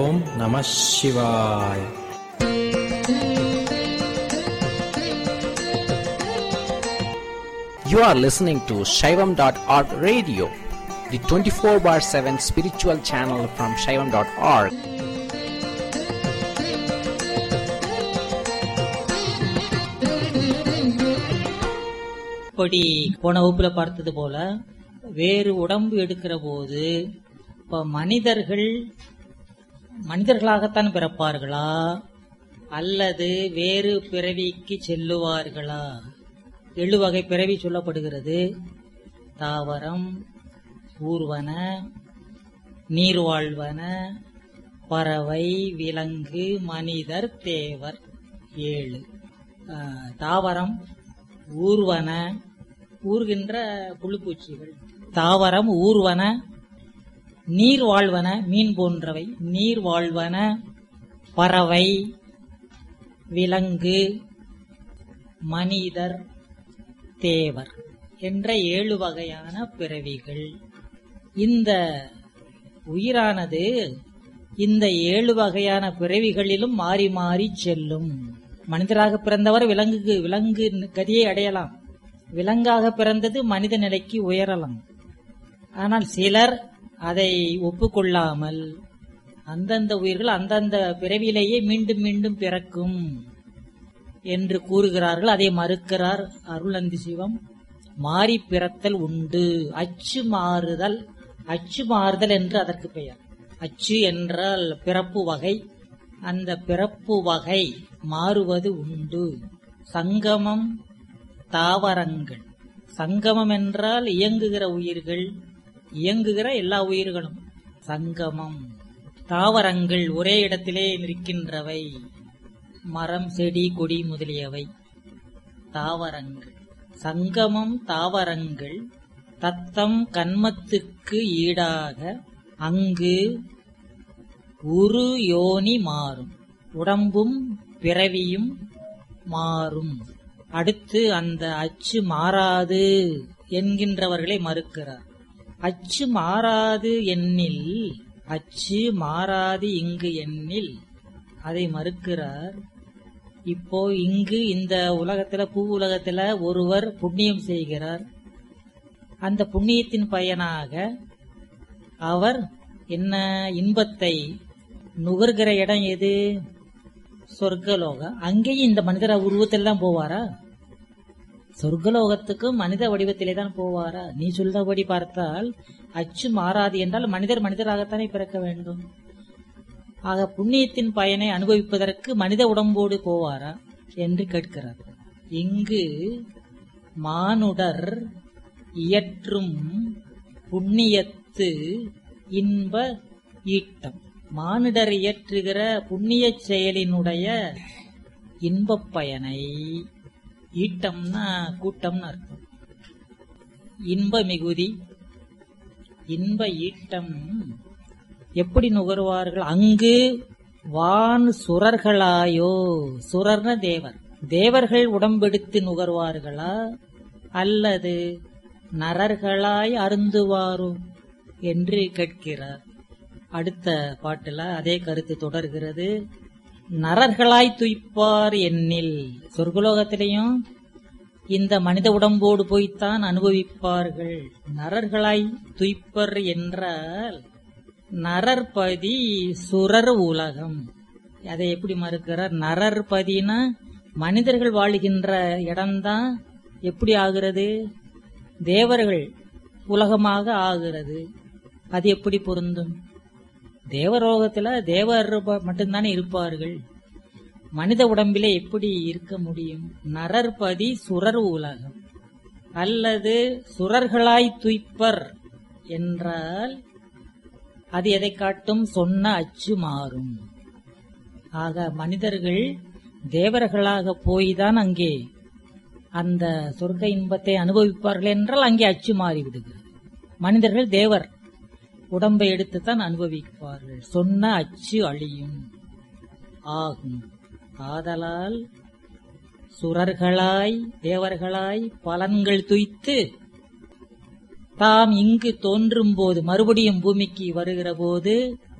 ஓம் நம சிவாய் You are listening to Shaivam.org radio, the 24 bar 7 spiritual channel from Shaivam.org. இப்படி போன வகுப்புல பார்த்தது போல வேறு உடம்பு எடுக்கிற போது இப்ப மனிதர்கள் மனிதர்களாகத்தான் பிறப்பார்களா அல்லது வேறு பிறவிக்கு செல்லுவார்களா ஏழு வகை பிறவி சொல்லப்படுகிறது தாவரம் ஊர்வன நீர்வாழ்வன பறவை விலங்கு மனிதர் தேவர் ஏழு ஆஹ், தாவரம் ஊர்வன ஊர்கின்ற புழுப்பூச்சிகள் தாவரம் ஊர்வன நீர் வாழ்வன மீன் போன்றவை நீர் வாழ்வன பறவை விலங்கு மனிதர் தேவர் என்ற ஏழு வகையான பிறவிகள் இந்த உயிரானது இந்த ஏழு வகையான பிறவிகளிலும் மாறி மாறி செல்லும் மனிதராக பிறந்தவர் விலங்குக்கு விலங்கு கதியை அடையலாம் விலங்காக பிறந்தது மனித நிலைக்கு உயரலாம் ஆனால் சிலர் அதை ஒப்புக்கொள்ளாமல் அந்தந்த உயிர்கள் அந்தந்த பிறவியிலேயே மீண்டும் மீண்டும் பிறக்கும் என்று கூறுகிறார்கள் அதை மறுக்கிறார் அருளந்தி சிவம் மாறி பிறத்தல் உண்டு அச்சு மாறுதல் அச்சு மாறுதல் என்று அதற்கு பெயர் அச்சு என்றால் பிறப்பு வகை அந்த பிறப்பு வகை மாறுவது உண்டு சங்கமம் தாவரங்கள் சங்கமம் என்றால் இயங்குகிற உயிர்கள் இயங்குகிற எல்லா உயிர்களும் சங்கமம் தாவரங்கள் ஒரே இடத்திலே நிற்கின்றவை மரம் செடி கொடி முதலியவை தாவரங்கள் சங்கமம் தாவரங்கள் தத்தம் கன்மத்துக்கு ஈடாக அங்கு உரு யோனி மாறும் உடம்பும் பிறவியும் மாறும் அடுத்து அந்த அச்சு மாறாது என்கின்றவர்களை மறுக்கிறார் அச்சு மாறாது எண்ணில் அச்சு மாறாது இங்கு எண்ணில் அதை மறுக்கிறார் இப்போ இங்கு இந்த உலகத்துல பூ உலகத்துல ஒருவர் புண்ணியம் செய்கிறார் அந்த புண்ணியத்தின் பயனாக அவர் என்ன இன்பத்தை நுகர்கிற இடம் எது சொர்க்கலோகம் அங்கேயும் இந்த மனிதர உருவத்தில் தான் போவாரா சொர்க்கலோகத்துக்கும் மனித வடிவத்திலே தான் போவாரா நீ சொல்றபடி பார்த்தால் அச்சு மாறாது என்றால் மனிதர் மனிதராகத்தானே பிறக்க வேண்டும் ஆக புண்ணியத்தின் பயனை அனுபவிப்பதற்கு மனித உடம்போடு போவாரா என்று கேட்கிறார் இங்கு மானுடர் இயற்றும் புண்ணியத்து இன்ப ஈட்டம் மானிடர் இயற்றுகிற புண்ணிய செயலினுடைய இன்பப் பயனை ஈட்டம்னா கூட்டம்னு அர்த்தம் இன்ப மிகுதி இன்ப ஈட்டம் எப்படி நுகர்வார்கள் அங்கு வான் சுரர்களாயோ சுரர்ன தேவர் தேவர்கள் உடம்பெடுத்து நுகர்வார்களா அல்லது நரர்களாய் அருந்துவாரோ என்று கேட்கிறார் அடுத்த பாட்டுல அதே கருத்து தொடர்கிறது நரர்களாய் துய்ப்பார் எண்ணில் சொர்க்கலோகத்திலையும் இந்த மனித உடம்போடு போய்த்தான் அனுபவிப்பார்கள் நரர்களாய் துய்ப்பர் என்றால் நரர்பதி சுரர் உலகம் அதை எப்படி மறுக்கிறார் நரர்பதினா மனிதர்கள் வாழுகின்ற இடம்தான் எப்படி ஆகிறது தேவர்கள் உலகமாக ஆகிறது அது எப்படி பொருந்தும் தேவரோகத்துல தேவர் மட்டும்தானே இருப்பார்கள் மனித உடம்பிலே எப்படி இருக்க முடியும் நரர்பதி சுரர் உலகம் அல்லது சுரர்களாய் துய்ப்பர் என்றால் அது எதை காட்டும் சொன்ன அச்சு மாறும் ஆக மனிதர்கள் தேவர்களாக போய்தான் அங்கே அந்த சொர்க்க இன்பத்தை அனுபவிப்பார்கள் என்றால் அங்கே அச்சு மாறிவிடுகிறது மனிதர்கள் தேவர் உடம்பை எடுத்துத்தான் அனுபவிப்பார்கள் சொன்ன அச்சு அழியும் ஆகும் ஆதலால் சுரர்களாய் தேவர்களாய் பலன்கள் துய்த்து தாம் இங்கு தோன்றும் போது மறுபடியும் பூமிக்கு வருகிற போது